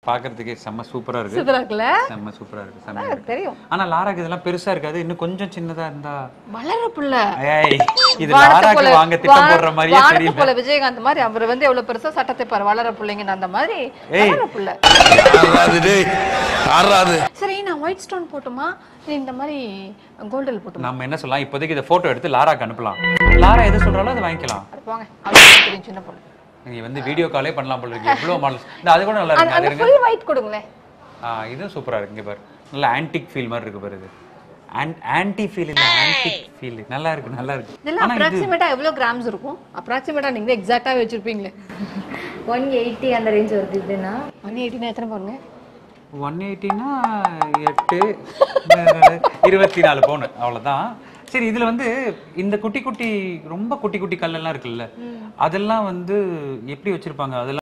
பாக்குறதுக்கே செம்ம சூப்பரா இருக்கு சூப்பரா இருக்குல்ல செம்ம சூப்பரா இருக்கு செம்ம எனக்கு தெரியும் ஆனா லாராக்கு இதெல்லாம் பெருசா இருக்காது இன்னும் கொஞ்சம் சின்னதா இருந்தா வளர புள்ள ஏய் இது வானத்தை லாராக்கு போல- வாங்க திட்டம் வா- போடுற மாதிரியே வானத்தை தெரியல போல விஜயகாந்த் மாதிரி அவர் வந்து எவ்வளவு பெருசா சட்டத்தை பாரு வளர பிள்ளைங்கன்னு அந்த மாதிரி ஏய். வளர புள்ள ஆறாது டேய் ஆறாது சரி நான் ஒயிட் ஸ்டோன் போட்டுமா இல்ல இந்த மாதிரி கோல்டில் போட்டுமா நம்ம என்ன சொல்லலாம் இப்போதைக்கு இதை போட்டோ எடுத்து லாராக்கு அனுப்பலாம் லாரா எது சொல்றாலோ அதை வாங்கிக்கலாம் அது போங்க அவருக்கு தெரியும் சின்ன பொண்ணு நீங்க வந்து வீடியோ காலே பண்ணலாம் போல இருக்கு எவ்வளவு மாடல்ஸ் இந்த அது கூட நல்லா அந்த- இருக்கு அது அந்த இருங்க ஃபுல் ஒயிட் கொடுங்களேன் ஆ இதுவும் சூப்பரா இருக்கு இங்க பாரு நல்ல ஆன்டிக் ஃபீல் மாதிரி இருக்கு பாரு இது ஆன்டி ஃபீல் இல்ல ஆன்டிக் ஃபீல் நல்லா இருக்கு நல்லா இருக்கு இதெல்லாம் ஆனா இது அப்ராக்சிமேட்டா எவ்வளவு கிராம்ஸ் இருக்கும் அப்ராக்சிமேட்டா நீங்க எக்ஸாக்ட்டா வச்சிருப்பீங்களே ஒன் எயிட்டி அந்த ரேஞ்ச் வருது இதுன்னா ஒன் எயிட்டினா எத்தனை பாருங்க ஒன் எயிட்டினா எட்டு இருபத்தி நாலு பவுன் அவ்வளவுதான் சரி இதுல வந்து இந்த குட்டி குட்டி ரொம்ப குட்டி குட்டி கல்லெல்லாம் இருக்குல்ல அதெல்லாம் வந்து எப்படி வச்சிருப்பாங்க அதெல்லாம்